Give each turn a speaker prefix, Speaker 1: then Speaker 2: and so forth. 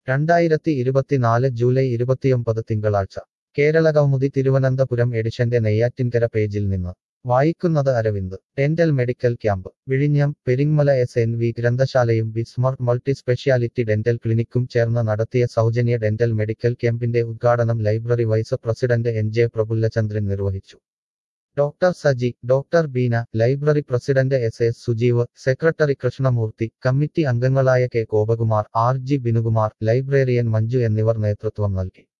Speaker 1: രണ്ടായിരത്തി ഇരുപത്തിനാല് ജൂലൈ ഇരുപത്തിയൊമ്പത് തിങ്കളാഴ്ച കേരളകൗമുദി തിരുവനന്തപുരം എഡിഷന്റെ നെയ്യാറ്റിൻകര പേജിൽ നിന്ന് വായിക്കുന്നത് അരവിന്ദ് ഡെന്റൽ മെഡിക്കൽ ക്യാമ്പ് വിഴിഞ്ഞം പെരിങ്ങമല എസ് എൻ വി ഗ്രന്ഥശാലയും ബിസ്മർട്ട് മൾട്ടി സ്പെഷ്യാലിറ്റി ഡെന്റൽ ക്ലിനിക്കും ചേർന്ന് നടത്തിയ സൗജന്യ ഡെന്റൽ മെഡിക്കൽ ക്യാമ്പിന്റെ ഉദ്ഘാടനം library vice president N J Prafullachandran നിർവഹിച്ചു doctor Saji doctor Beena library president S S Sujeev secretary Krishnamoorthy committee അംഗങ്ങളായ K Gopakumar R G Binukumar librarian Manju എന്നിവർ നേതൃത്വം നൽകി